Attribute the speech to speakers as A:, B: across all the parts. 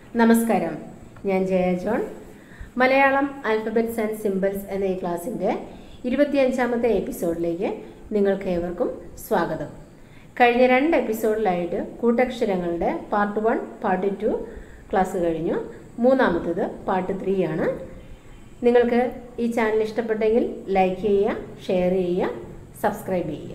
A: നമസ്കാരം ഞാൻ Jaya John Malayalam alphabets and symbols എന്ന ഈ ക്ലാസ്സിൻ്റെ ഇരുപത്തിയഞ്ചാമത്തെ എപ്പിസോഡിലേക്ക് നിങ്ങൾക്ക് ഏവർക്കും സ്വാഗതം കഴിഞ്ഞ രണ്ട് എപ്പിസോഡിലായിട്ട് കൂട്ടക്ഷരങ്ങളുടെ part one part two class കഴിഞ്ഞു മൂന്നാമത്തേത് പാർട്ട് ത്രീ ആണ് നിങ്ങൾക്ക് ഈ ചാനൽ ഇഷ്ടപ്പെട്ടെങ്കിൽ ലൈക്ക് ചെയ്യുക ഷെയർ ചെയ്യുക സബ്സ്ക്രൈബ് ചെയ്യുക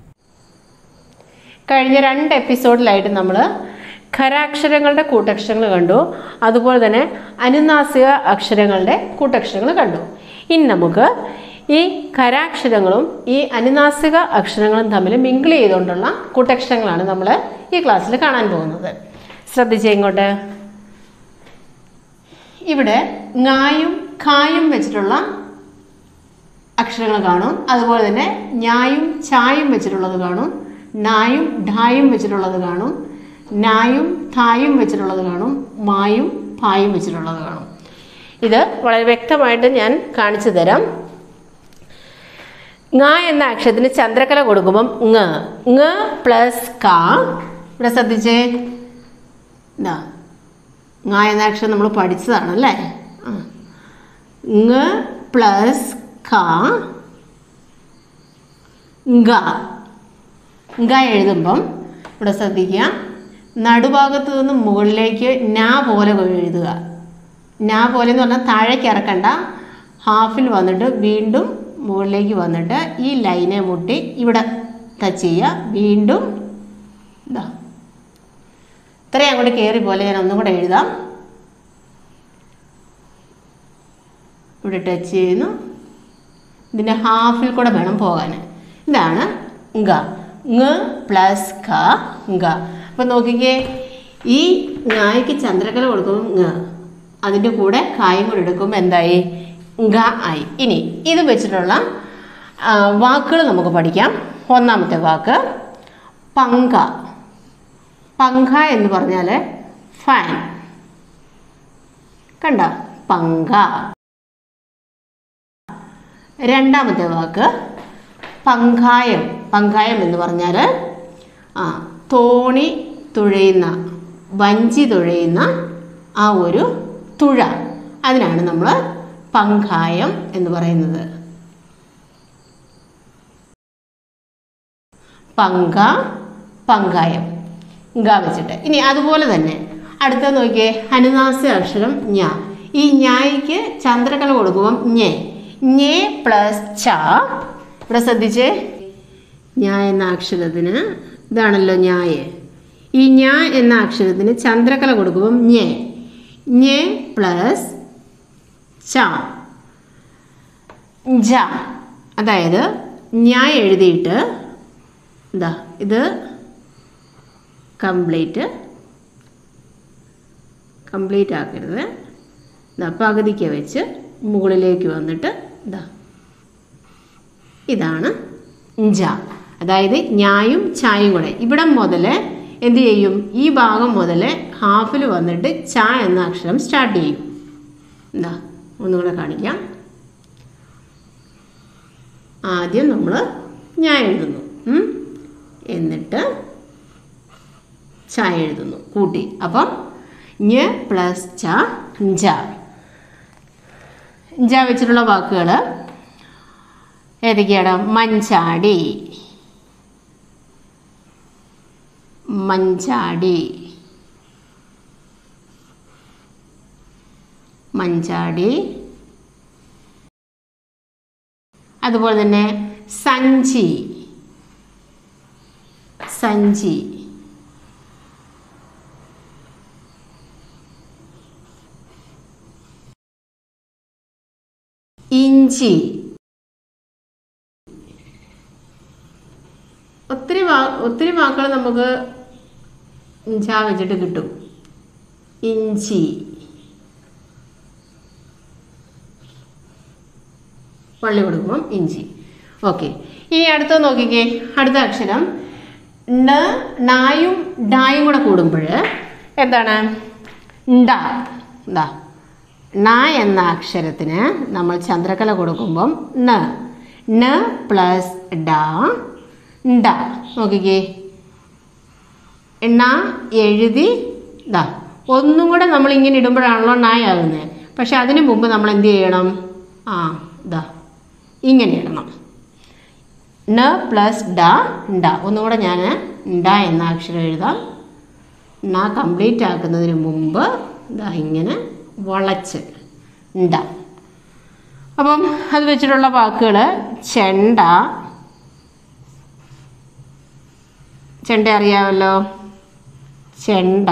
A: കഴിഞ്ഞ രണ്ട് എപ്പിസോഡിലായിട്ട് നമ്മൾ ഖരാക്ഷരങ്ങളുടെ കൂട്ടക്ഷരങ്ങൾ കണ്ടു അതുപോലെ തന്നെ അനുനാസിക അക്ഷരങ്ങളുടെ കൂട്ടക്ഷരങ്ങൾ കണ്ടു ഇനി നമുക്ക് ഈ ഖരാക്ഷരങ്ങളും ഈ അനുനാസിക അക്ഷരങ്ങളും തമ്മിൽ മിങ്കിൾ ചെയ്തുകൊണ്ടുള്ള കൂട്ടക്ഷരങ്ങളാണ് നമ്മൾ ഈ ക്ലാസ്സിൽ കാണാൻ പോകുന്നത് ശ്രദ്ധിച്ചേ ഇങ്ങോട്ട് ഇവിടെ ങ്ങായും ഖായും വെച്ചിട്ടുള്ള അക്ഷരങ്ങൾ കാണും അതുപോലെ തന്നെ ഞായും ചായും വെച്ചിട്ടുള്ളത് കാണും നായും ഢായും വെച്ചിട്ടുള്ളത് കാണും നായും തായും വെച്ചിട്ടുള്ളത് കാണും മായും പായും വെച്ചിട്ടുള്ളത് കാണും ഇത് വളരെ വ്യക്തമായിട്ട് ഞാൻ കാണിച്ചു തരാം ങ എന്ന അക്ഷരത്തിന് ചന്ദ്രകല കൊടുക്കുമ്പം ങ ങ പ്ലസ് ക ഇവിടെ ശ്രദ്ധിച്ചേ ഇതാ ങ എന്ന അക്ഷരം നമ്മൾ പഠിച്ചതാണ് അല്ലേ ആ ങ പ്ലസ് ക ഗ ഗ എഴുതുമ്പം ഇവിടെ ശ്രദ്ധിക്കുക നടുഭാഗത്ത് നിന്ന് മുകളിലേക്ക് നാ പോലെ എഴുതുക നാ പോലെ എന്ന് പറഞ്ഞാൽ താഴേക്ക് ഇറക്കണ്ട ഹാഫിൽ വന്നിട്ട് വീണ്ടും മുകളിലേക്ക് വന്നിട്ട് ഈ ലൈനെ മുട്ടി ഇവിടെ ടച്ച് ചെയ്യുക വീണ്ടും ഇതാ ഇത്രയും അങ്ങോട്ട് കയറി പോലെ ഞാൻ ഒന്നും കൂടെ എഴുതാം ഇവിടെ ടച്ച് ചെയ്യുന്നു ഇതിൻ്റെ ഹാഫിൽ കൂടെ വേണം പോകാൻ ഇതാണ് ഗ ങ പ്ലസ് ക ഗ അപ്പം നോക്കിക്കേ ഈ ങായ്ക്ക് ചന്ദ്രകല കൊടുക്കുമ്പോൾ ങ അതിൻ്റെ കൂടെ കായും കൂടെ എടുക്കുമ്പോൾ എന്തായി ഗ ആയി ഇനി ഇത് വെച്ചിട്ടുള്ള വാക്കുകൾ നമുക്ക് പഠിക്കാം ഒന്നാമത്തെ വാക്ക് പങ്ക പങ്ക എന്ന് പറഞ്ഞാൽ ഫാൻ കണ്ട പങ്ക രണ്ടാമത്തെ വാക്ക് പങ്കായം പങ്കായം എന്ന് പറഞ്ഞാൽ ആ തോണി തുഴയുന്ന വഞ്ചി തുഴയുന്ന ആ ഒരു തുഴ അതിനാണ് നമ്മൾ പങ്കായം എന്ന് പറയുന്നത് പങ്ക പങ്കായം ഗ വെച്ചിട്ട് ഇനി അതുപോലെ തന്നെ അടുത്ത നോക്കിയേ അനുനാസ്യ അക്ഷരം ഞ ഈ ഞായ്ക്ക് ചന്ദ്രകല കൊടുക്കുമ്പം ഞെ ഞെ പ്ലസ് ച ഇവിടെ ശ്രദ്ധിച്ചേ ഞാ എന്ന അക്ഷരത്തിന് ഇതാണല്ലോ ഞായ് ഈ ഞാ എന്ന അക്ഷരത്തിന് ചന്ദ്രകല കൊടുക്കുമ്പം ഞെ ഞെ പ്ലസ് ച ജ അതായത് ഞാ എഴുതിയിട്ട് ഇതാ ഇത് കംപ്ലീറ്റ് കംപ്ലീറ്റ് ആക്കരുത് ഇതാ പകുതിക്ക് വെച്ച് മുകളിലേക്ക് വന്നിട്ട് ഇതാ ഇതാണ് ജ അതായത് ഞായും ചായും കൂടെ ഇവിടം മുതൽ എന്ത് ചെയ്യും ഈ ഭാഗം മുതൽ ഹാഫിൽ വന്നിട്ട് ച എന്ന അക്ഷരം സ്റ്റാർട്ട് ചെയ്യും എന്താ ഒന്നുകൂടെ കാണിക്കാം ആദ്യം നമ്മൾ ഞാൻ എഴുതുന്നു എന്നിട്ട് ച എഴുതുന്നു കൂട്ടി അപ്പം ഞ പ്ലസ് ച ജ ജ വെച്ചിട്ടുള്ള വാക്കുകൾ ഏതൊക്കെയാണ് മഞ്ചാടി മഞ്ചാടി മഞ്ചാടി അതുപോലെ തന്നെ സഞ്ചി സഞ്ചി ഇഞ്ചി ഒത്തിരി വാ ഒത്തിരി വാക്കുകൾ നമുക്ക് ഇഞ്ച വെച്ചിട്ട് കിട്ടും ഇഞ്ചി പള്ളി കൊടുക്കുമ്പം ഇഞ്ചി ഓക്കെ ഇനി അടുത്ത നോക്കിക്കേ അടുത്ത അക്ഷരം ണ നായും ഡായും കൂടെ കൂടുമ്പോൾ എന്താണ് ഡ എന്താ ണ എന്ന അക്ഷരത്തിന് നമ്മൾ ചന്ദ്രകല കൊടുക്കുമ്പം ന ന പ്ലസ് ഡ ഡ നോക്കിക്കേ എണ്ണ എഴുതി ദാ ഒന്നും കൂടെ നമ്മൾ ഇങ്ങനെ ഇടുമ്പോഴാണല്ലോ നായാകുന്നത് പക്ഷെ അതിനു മുമ്പ് നമ്മൾ എന്ത് ചെയ്യണം ആ ഇതാ ഇങ്ങനെ ഇടണം ന പ്ലസ് ഡ ഡ ഒന്നുകൂടെ ഞാൻ ഡ എന്ന അക്ഷരം എഴുതാം ന കംപ്ലീറ്റ് ആക്കുന്നതിന് മുമ്പ് ഇതാ ഇങ്ങനെ വളച്ച് ഡ അപ്പം അത് വെച്ചിട്ടുള്ള വാക്കുകൾ ചെണ്ട ചെണ്ട അറിയാമല്ലോ ചെണ്ട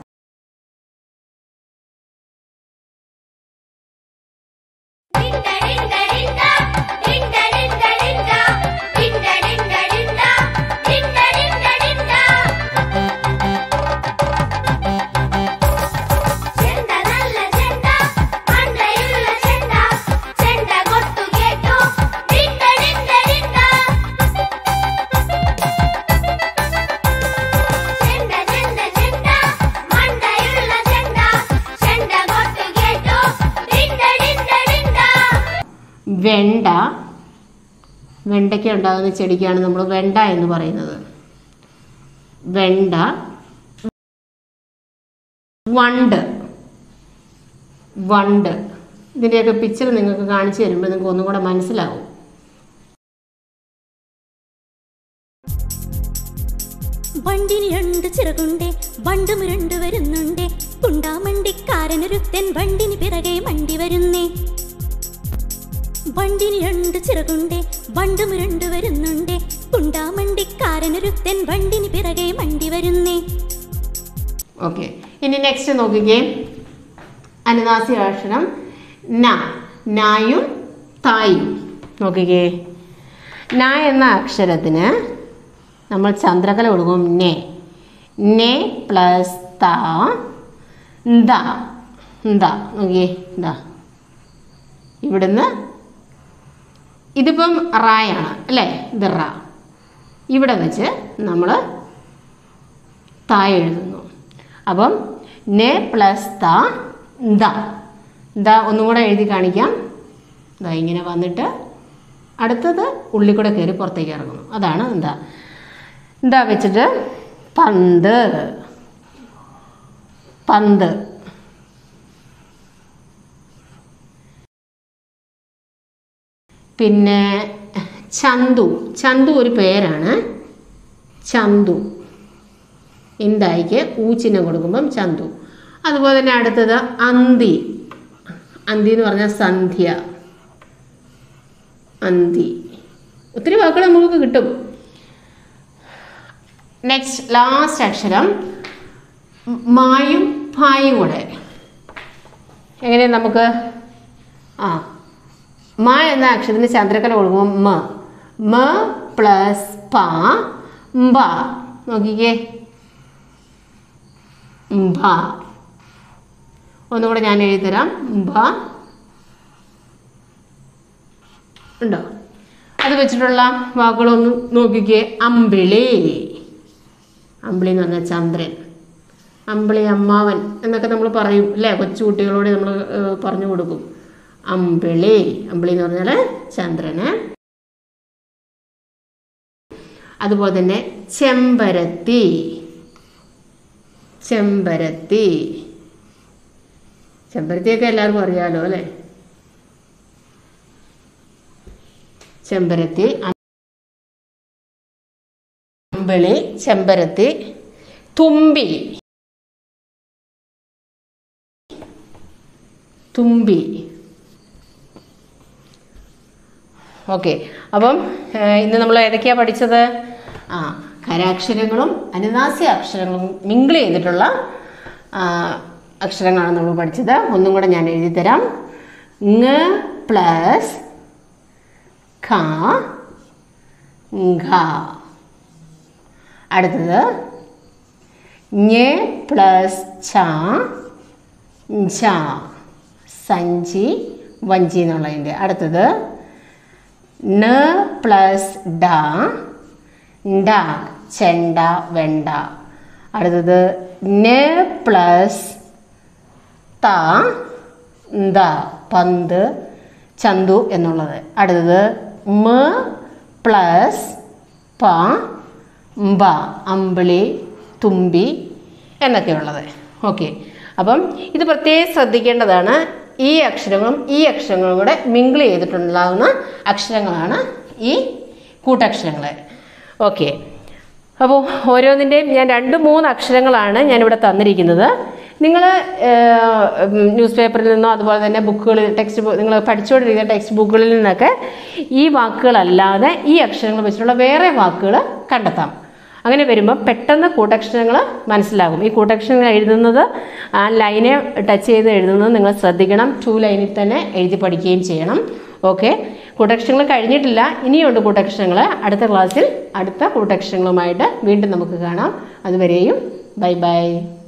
A: വെണ്ട വെണ്ടയ്ക്ക ഉണ്ടാകുന്ന ചെടിക്കാണ് നമ്മൾ വെണ്ട എന്ന് പറയുന്നത് വെണ്ട വണ്ട് വണ്ട് ഇതിൻ്റെയൊക്കെ പിക്ചർ നിങ്ങൾക്ക് കാണിച്ചു തരുമ്പോൾ നിങ്ങൾക്ക് ഒന്നും കൂടെ മനസ്സിലാവും
B: വണ്ടിന് രണ്ട് ചിറകുണ്ടേ വണ്ടും രണ്ട് വരുന്നുണ്ടേ കുണ്ടാമണ്ടിക്കാരനൊരുത്തൻ വണ്ടിന് പിറകെ മണ്ടി വരുന്നേ വണ്ടിന് രണ്ട് ചിറകുണ്ടേ വണ്ടും രണ്ട് വരുന്നുണ്ടേ കുണ്ടാമണ്ടിക്കാരനൊരുത്തൻ വണ്ടിന് പിറകെ മണ്ടി വരുന്നേ
A: ഓക്കെ ഇനി നെക്സ്റ്റ് നോക്കിക്കേ അനുനാസിക അക്ഷരം ന നായും തായും നോക്കിക്കേ ന എന്ന അക്ഷരത്തിന് നമ്മൾ ചന്ദ്രകല കൊടുക്കും നെ നെ പ്ലസ് ത ദ ദ നോക്കിയേ ദ ഇവിടുന്ന് ഇതിപ്പം റായാണ് അല്ലേ ഇത് റ ഇവിടെ വെച്ച് നമ്മൾ താഴെ എഴുതുന്നു അപ്പം നെ പ്ലസ് ത ദ ദ ഒന്നും കൂടെ എഴുതി കാണിക്കാം ദാ ഇങ്ങനെ വന്നിട്ട് അടുത്തത് ഉള്ളിൽ കൂടെ കയറി പുറത്തേക്ക് ഇറങ്ങുന്നു അതാണ് എന്താ എന്താ വെച്ചിട്ട് പന്ത് പന്ത് പിന്നെ ചന്തു ചന്തു ഒരു പേരാണ് ചന്തു ഇന്തായിക്ക് ഊച്ചിഹ്നം കൊടുക്കുമ്പം ചന്തു അതുപോലെ തന്നെ അടുത്തത് അന്തി അന്തി എന്ന് പറഞ്ഞാൽ സന്ധ്യ അന്തി ഒത്തിരി വാക്കുകൾ നമുക്ക് കിട്ടും നെക്സ്റ്റ് ലാസ്റ്റ് അക്ഷരം മായും പായും കൂടെ എങ്ങനെ നമുക്ക് ആ മ എന്ന അക്ഷരത്തിന് ചന്ദ്രക്കല കൊടുക്കുമ്പോൾ മ മ പ്ലസ് പ ബ നോക്കിക്കേ ഭ ഒന്നുകൂടെ ഞാൻ എഴുതിത്തരാം ഭ ഉണ്ടോ അത് വെച്ചിട്ടുള്ള വാക്കുകളൊന്ന് നോക്കിക്കേ അമ്പിളി അമ്പിളി എന്ന് പറഞ്ഞാൽ ചന്ദ്രൻ അമ്പിളി അമ്മാവൻ എന്നൊക്കെ നമ്മൾ പറയും അല്ലേ കൊച്ചു കുട്ടികളോട് നമ്മൾ പറഞ്ഞു കൊടുക്കും അമ്പിളി അമ്പിളി എന്ന് പറഞ്ഞാൽ ചന്ദ്രന് അതുപോലെ തന്നെ ചെമ്പരത്തി ചെമ്പരത്തി ചെമ്പരത്തിയൊക്കെ എല്ലാവർക്കും അറിയാലോ അല്ലേ ചെമ്പരത്തി അമ്പിളി ചെമ്പരത്തി തുമ്പി തുമ്പി ഓക്കെ അപ്പം ഏഹ്, ഇന്ന് നമ്മൾ ഏതൊക്കെയാണ് പഠിച്ചത് ആ കരാക്ഷരങ്ങളും അനുനാസ്യ അക്ഷരങ്ങളും മിങ്കിൾ ചെയ്തിട്ടുള്ള ആ, അക്ഷരങ്ങളാണ് നമ്മൾ പഠിച്ചത് ഒന്നും കൂടെ ഞാൻ എഴുതി തരാം ങ പ്ലസ് ഖ ഘ അടുത്തത് ഞെ പ്ലസ് ഛ ഝ സഞ്ചി വഞ്ചി എന്നുള്ളതിൻ്റെ അടുത്തത് ന പ്ലസ് ഡ ഡ ചെണ്ട വെണ്ട അടുത്തത് ന പ്ലസ് ത ദ പന്ത് ചന്തു എന്നുള്ളത് അടുത്തത് മ പ്ലസ് പ ബ അമ്പിളി തുമ്പി എന്നൊക്കെയുള്ളത് ഓക്കെ അപ്പം ഇത് പ്രത്യേകം ശ്രദ്ധിക്കേണ്ടതാണ് ഈ അക്ഷരങ്ങളും ഈ അക്ഷരങ്ങളും കൂടെ മിങ്കിൾ ചെയ്തിട്ടുണ്ടാകുന്ന അക്ഷരങ്ങളാണ് ഈ കൂട്ടക്ഷരങ്ങൾ ഓക്കെ അപ്പോൾ ഓരോന്നിൻ്റെയും ഞാൻ രണ്ട് മൂന്ന് അക്ഷരങ്ങളാണ് ഞാനിവിടെ തന്നിരിക്കുന്നത് നിങ്ങൾ ന്യൂസ് പേപ്പറിൽ നിന്നോ അതുപോലെ തന്നെ ബുക്കുകളിൽ ടെക്സ്റ്റ് ബുക്ക് നിങ്ങൾ പഠിച്ചുകൊണ്ടിരിക്കുന്ന ടെക്സ്റ്റ് ബുക്കുകളിൽ നിന്നൊക്കെ ഈ വാക്കുകളല്ലാതെ ഈ അക്ഷരങ്ങൾ വെച്ചിട്ടുള്ള വേറെ വാക്കുകൾ കണ്ടെത്താം അങ്ങനെ വരുമ്പോൾ പെട്ടെന്ന് കൂട്ടക്ഷരങ്ങൾ മനസ്സിലാകും ഈ കൂട്ടക്ഷരങ്ങൾ എഴുതുന്നത് ആ ലൈനെ ടച്ച് ചെയ്ത് എഴുതുന്നത് നിങ്ങൾ ശ്രദ്ധിക്കണം ടു ലൈനിൽ തന്നെ എഴുതി പഠിക്കുകയും ചെയ്യണം ഓക്കെ കൂട്ടക്ഷരങ്ങൾ കഴിഞ്ഞിട്ടില്ല ഇനിയുണ്ട് കൂട്ടക്ഷരങ്ങൾ അടുത്ത ക്ലാസ്സിൽ അടുത്ത കൂട്ടക്ഷരങ്ങളുമായിട്ട് വീണ്ടും നമുക്ക് കാണാം അതുവരെയും ബൈ ബൈ